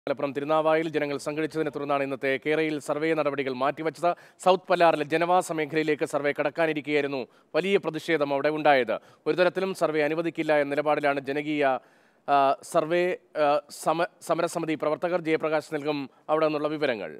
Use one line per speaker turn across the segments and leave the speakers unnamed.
മലപ്പുറം തിരുനാവായിൽ ജനങ്ങൾ സംഘടിച്ചതിനെ തുടർന്നാണ് ഇന്നത്തെ കേരളയിൽ സർവേ നടപടികൾ മാറ്റിവച്ചത് സൗത്ത് പല്ലാറിലെ ജനവാസ മേഖലയിലേക്ക് സർവേ കടക്കാനിരിക്കുകയായിരുന്നു വലിയ പ്രതിഷേധം അവിടെ ഉണ്ടായത് ഒരു തരത്തിലും സർവേ അനുവദിക്കില്ല എന്ന നിലപാടിലാണ് ജനകീയ ആ, സർവേ ആ, സമ സമരസമിതി പ്രവർത്തകർ ജയപ്രകാശ് നൽകും അവിടെ നിന്നുള്ള വിവരങ്ങൾ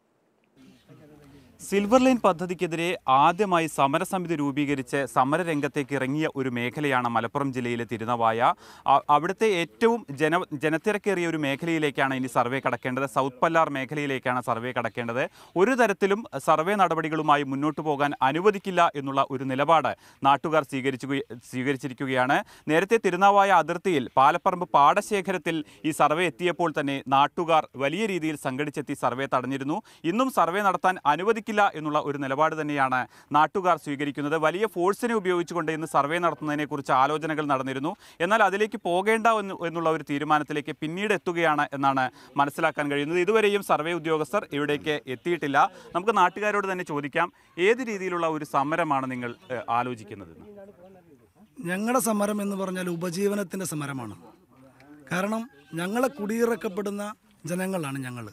സിൽവർ ലൈൻ പദ്ധതിക്കെതിരെ ആദ്യമായി സമരസമിതി രൂപീകരിച്ച് സമരരംഗത്തേക്ക് ഇറങ്ങിയ ഒരു മേഖലയാണ് മലപ്പുറം ജില്ലയിലെ തിരുനവായ അ- അവിടുത്തെ ഏറ്റവും ജന ജനത്തിരക്കേറിയ ഒരു മേഖലയിലേക്കാണ് ഇനി സർവേ കടക്കേണ്ടത് സൗത്ത് പല്ലാർ മേഖലയിലേക്കാണ് സർവേ കടക്കേണ്ടത് ഒരു തരത്തിലും സർവേ നടപടികളുമായി മുന്നോട്ട് പോകാൻ അനുവദിക്കില്ല എന്നുള്ള ഒരു നിലപാട് നാട്ടുകാർ സ്വീകരിച്ചു സ്വീകരിച്ചിരിക്കുകയാണ് നേരത്തെ തിരുനാവായ അതിർത്തിയിൽ പാലപ്പറമ്പ് പാടശേഖരത്തിൽ ഈ സർവേ എത്തിയപ്പോൾ തന്നെ നാട്ടുകാർ വലിയ രീതിയിൽ സംഘടിച്ചെത്തി സർവേ തടഞ്ഞിരുന്നു ഇന്നും സർവേ നടത്താൻ അനുവദിക്കില്ല എന്നുള്ള ഒരു നിലപാട് തന്നെയാണ് നാട്ടുകാർ സ്വീകരിക്കുന്നത് വലിയ ഫോഴ്സിനെ ഉപയോഗിച്ചുകൊണ്ട് ഇന്ന് സർവേ നടത്തുന്നതിനെക്കുറിച്ച് ആലോചനകൾ നടന്നിരുന്നു എന്നാൽ അതിലേക്ക് പോകേണ്ട എന്ന് എന്നുള്ള ഒരു തീരുമാനത്തിലേക്ക് പിന്നീട് എത്തുകയാണ് എന്നാണ് മനസ്സിലാക്കാൻ കഴിയുന്നത് ഇതുവരെയും സർവേ ഉദ്യോഗസ്ഥർ ഇവിടേക്ക് എത്തിയിട്ടില്ല നമുക്ക് നാട്ടുകാരോട് തന്നെ ചോദിക്കാം ഏത് രീതിയിലുള്ള ഒരു സമരമാണ് നിങ്ങൾ ഏഹ്, ആലോചിക്കുന്നത്
ഞങ്ങളുടെ സമരം എന്ന് പറഞ്ഞാൽ ഉപജീവനത്തിൻ്റെ സമരമാണ് കാരണം ഞങ്ങളെ കുടിയിറക്കപ്പെടുന്ന ജനങ്ങളാണ് ഞങ്ങൾ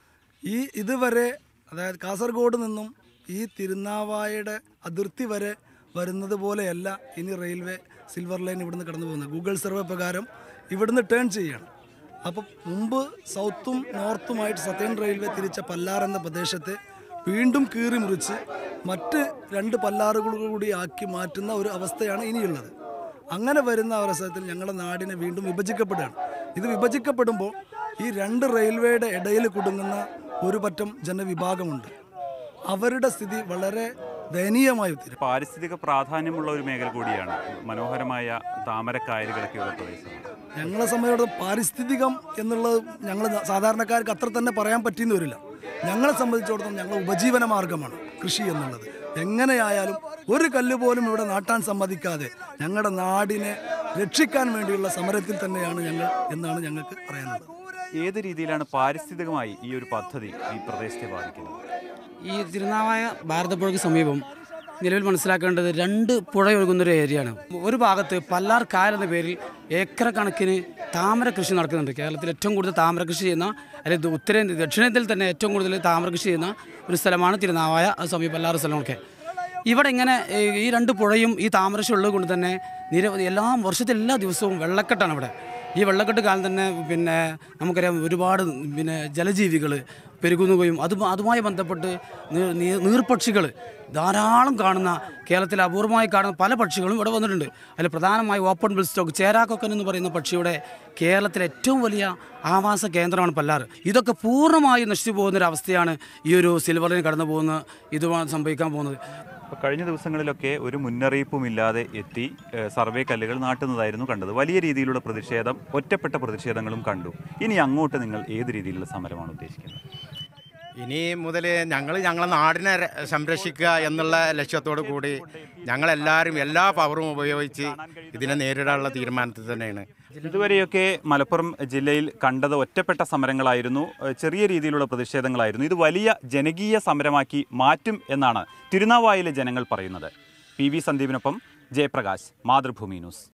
ഈ ഇതുവരെ അതായത് കാസർഗോഡ് നിന്നും ഈ തിരുനാവായയുടെ അതിർത്തി വരെ വരുന്നത് പോലെയല്ല ഇനി റെയിൽവേ സിൽവർ ലൈൻ ഇവിടുന്ന് കടന്നു പോകുന്നത് ഗൂഗിൾ സർവേ പ്രകാരം ഇവിടുന്ന് ടേൺ ചെയ്യണം അപ്പം മുമ്പ് സൗത്തും നോർത്തുമായിട്ട് സത്യേൺ റെയിൽവേ തിരിച്ച പല്ലാർ എന്ന പ്രദേശത്തെ വീണ്ടും കീറി മുറിച്ച് മറ്റ് രണ്ട് പല്ലാറുകൾ കൂടി ആക്കി മാറ്റുന്ന ഒരു അവസ്ഥയാണ് ഇനിയുള്ളത് അങ്ങനെ വരുന്ന അവസരത്തിൽ ഞങ്ങളുടെ നാടിനെ വീണ്ടും വിഭജിക്കപ്പെടുകയാണ് ഇത് വിഭജിക്കപ്പെടുമ്പോൾ ഈ രണ്ട് റെയിൽവേയുടെ ഇടയിൽ കുടുങ്ങുന്ന ഒരു പറ്റം ജനവിഭാഗമുണ്ട് അവരുടെ സ്ഥിതി വളരെ ദയനീയമായി തീരും
പാരിസ്ഥിതിക പ്രാധാന്യമുള്ള ഒരു മേഖല കൂടിയാണ് മനോഹരമായ താമരക്കായലുകളൊക്കെയുള്ള പ്രദേശമാണ്
ഞങ്ങളെ സംബന്ധിച്ചിടത്തോളം പാരിസ്ഥിതികം എന്നുള്ളത് ഞങ്ങൾ സാധാരണക്കാർക്ക് അത്ര തന്നെ പറയാൻ പറ്റിയെന്ന് വരില്ല ഞങ്ങളെ സംബന്ധിച്ചിടത്തോളം ഞങ്ങൾ ഉപജീവന മാർഗമാണ് കൃഷി എന്നുള്ളത് എങ്ങനെയായാലും ഒരു കല്ല് പോലും ഇവിടെ നാട്ടാൻ സമ്മതിക്കാതെ ഞങ്ങളുടെ നാടിനെ രക്ഷിക്കാൻ വേണ്ടിയുള്ള സമരത്തിൽ തന്നെയാണ് ഞങ്ങൾ എന്നാണ് ഞങ്ങൾക്ക് പറയാനുള്ളത്
ഏത് രീതിയിലാണ് പാരിസ്ഥിതികമായി ഈ ഒരു പദ്ധതി ഈ പ്രദേശത്തെ ബാധിക്കുന്നത്
ഈ തിരുനാവായ ഭാരതപ്പുഴയ്ക്ക് സമീപം നിലവിൽ മനസ്സിലാക്കേണ്ടത് രണ്ട് പുഴ ഒഴുകുന്ന ഒരു ഏരിയയാണ് ഒരു ഭാഗത്ത് പല്ലാർ കായൽ എന്ന പേരിൽ ഏക്കർ കണക്കിന് താമര കൃഷി നടക്കുന്നുണ്ട് കേരളത്തിൽ ഏറ്റവും കൂടുതൽ താമര കൃഷി ചെയ്യുന്ന അല്ലെങ്കിൽ ഉത്തരേന്ത്യ ദക്ഷിണേന്ത്യയിൽ തന്നെ ഏറ്റവും കൂടുതൽ താമര കൃഷി ചെയ്യുന്ന ഒരു സ്ഥലമാണ് തിരുനാവായ അത് സമീപം പല്ലാർ സ്ഥലമൊക്കെ ഇവിടെ ഇങ്ങനെ ഏ, ഈ രണ്ട് പുഴയും ഈ താമരശ ഉള്ളത് കൊണ്ട് തന്നെ നിരവധി എല്ലാ വർഷത്തെ എല്ലാ ദിവസവും വെള്ളക്കെട്ടാണ് ഇവിടെ ഈ വെള്ളക്കെട്ട് കാലം തന്നെ പിന്നെ നമുക്കറിയാം ഒരുപാട് പിന്നെ ജലജീവികൾ പെരുകുകയും അത് അതുമായി ബന്ധപ്പെട്ട് നീ- നീ- നീർപക്ഷികൾ ധാരാളം കാണുന്ന കേരളത്തിൽ അപൂർവമായി കാണുന്ന പല പക്ഷികളും ഇവിടെ വന്നിട്ടുണ്ട് അതിൽ പ്രധാനമായി ഓപ്പൺ ബിൽ സ്റ്റോക്ക് ചേരാക്കൊക്കൻ എന്ന് പറയുന്ന പക്ഷിയുടെ കേരളത്തിലെ ഏറ്റവും വലിയ ആവാസ കേന്ദ്രമാണ് പല്ലാറ് ഇതൊക്കെ പൂർണ്ണമായി നശിച്ചു പോകുന്ന ഒരു അവസ്ഥയാണ് ഈ ഒരു സിൽവർ ലൈൻ കടന്നു പോകുന്ന ഇതുമാണ് സംഭവിക്കാൻ പോകുന്നത്
അപ്പോൾ കഴിഞ്ഞ ദിവസങ്ങളിലൊക്കെ ഒരു മുന്നറിയിപ്പുമില്ലാതെ എത്തി ഏഹ്, സർവേ കല്ലുകൾ നാട്ടുന്നതായിരുന്നു കണ്ടത് വലിയ രീതിയിലുള്ള പ്രതിഷേധം ഒറ്റപ്പെട്ട പ്രതിഷേധങ്ങളും കണ്ടു ഇനി അങ്ങോട്ട് നിങ്ങൾ ഏത് രീതിയിലുള്ള സമരമാണ് ഉദ്ദേശിക്കുന്നത്
ഇനി മുതൽ ഞങ്ങൾ ഞങ്ങളെ നാടിനെ ര- സംരക്ഷിക്കുക എന്നുള്ള ലക്ഷ്യത്തോടു കൂടി ഞങ്ങളെല്ലാവരും എല്ലാ പവറും ഉപയോഗിച്ച് ഇതിനെ നേരിടാനുള്ള തീരുമാനത്തിൽ തന്നെയാണ്
ഇതുവരെയൊക്കെ മലപ്പുറം ജില്ലയിൽ കണ്ടത് ഒറ്റപ്പെട്ട സമരങ്ങളായിരുന്നു ഏഹ്, ചെറിയ രീതിയിലുള്ള പ്രതിഷേധങ്ങളായിരുന്നു ഇത് വലിയ ജനകീയ സമരമാക്കി മാറ്റും എന്നാണ് തിരുനാവായിലെ ജനങ്ങൾ പറയുന്നത് പി വി സന്ദീപിനൊപ്പം ജയപ്രകാശ് മാതൃഭൂമി ന്യൂസ്